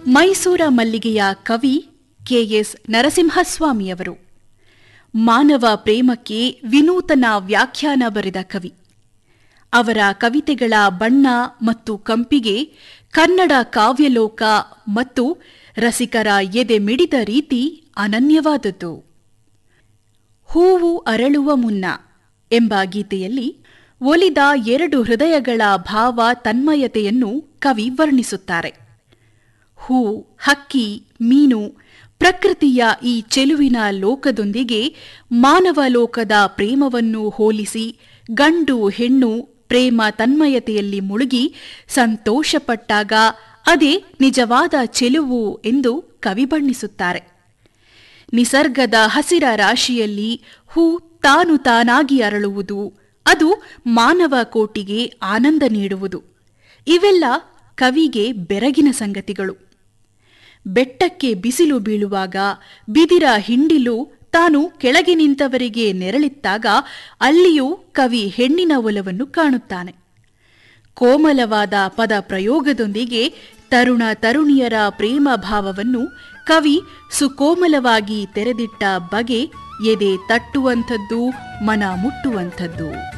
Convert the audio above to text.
ಮೈಸೂರ ಮಲ್ಲಿಗೆಯ ಕವಿ ಕೆಎಸ್ ನರಸಿಂಹಸ್ವಾಮಿಯವರು ಮಾನವ ಪ್ರೇಮಕ್ಕೆ ವಿನೂತನ ವ್ಯಾಖ್ಯಾನ ಬರೆದ ಕವಿ ಅವರ ಕವಿತೆಗಳ ಬಣ್ಣ ಮತ್ತು ಕಂಪಿಗೆ ಕನ್ನಡ ಕಾವ್ಯಲೋಕ ಮತ್ತು ರಸಿಕರ ಎದೆ ಮಿಡಿದ ರೀತಿ ಅನನ್ಯವಾದದ್ದು ಹೂವು ಅರಳುವ ಮುನ್ನ ಎಂಬ ಗೀತೆಯಲ್ಲಿ ಒಲಿದ ಎರಡು ಹೃದಯಗಳ ಭಾವ ತನ್ಮಯತೆಯನ್ನು ಕವಿ ವರ್ಣಿಸುತ್ತಾರೆ ಹೂ ಹಕ್ಕಿ ಮೀನು ಪ್ರಕೃತಿಯ ಈ ಚೆಲುವಿನ ಲೋಕದೊಂದಿಗೆ ಮಾನವ ಲೋಕದ ಪ್ರೇಮವನ್ನು ಹೋಲಿಸಿ ಗಂಡು ಹೆಣ್ಣು ಪ್ರೇಮ ತನ್ಮಯತೆಯಲ್ಲಿ ಮುಳುಗಿ ಸಂತೋಷಪಟ್ಟಾಗ ಅದೇ ನಿಜವಾದ ಚೆಲುವು ಎಂದು ಕವಿ ಬಣ್ಣಿಸುತ್ತಾರೆ ನಿಸರ್ಗದ ಹಸಿರ ರಾಶಿಯಲ್ಲಿ ಹೂ ತಾನು ತಾನಾಗಿ ಅರಳುವುದು ಅದು ಮಾನವ ಕೋಟಿಗೆ ಆನಂದ ನೀಡುವುದು ಇವೆಲ್ಲ ಕವಿಗೆ ಬೆರಗಿನ ಸಂಗತಿಗಳು ಬೆಟ್ಟಕ್ಕೆ ಬಿಸಿಲು ಬೀಳುವಾಗ ಬಿದಿರ ಹಿಂಡಿಲು ತಾನು ಕೆಳಗೆ ನಿಂತವರಿಗೆ ನೆರಳಿತ್ತಾಗ ಅಲ್ಲಿಯೂ ಕವಿ ಹೆಣ್ಣಿನ ಒಲವನ್ನು ಕಾಣುತ್ತಾನೆ ಕೋಮಲವಾದ ಪದ ಪ್ರಯೋಗದೊಂದಿಗೆ ತರುಣ ತರುಣಿಯರ ಪ್ರೇಮ ಭಾವವನ್ನು ಕವಿ ಸುಕೋಮಲವಾಗಿ ತೆರೆದಿಟ್ಟ ಬಗೆ ಎದೆ ತಟ್ಟುವಂಥದ್ದು ಮನ ಮುಟ್ಟುವಂಥದ್ದು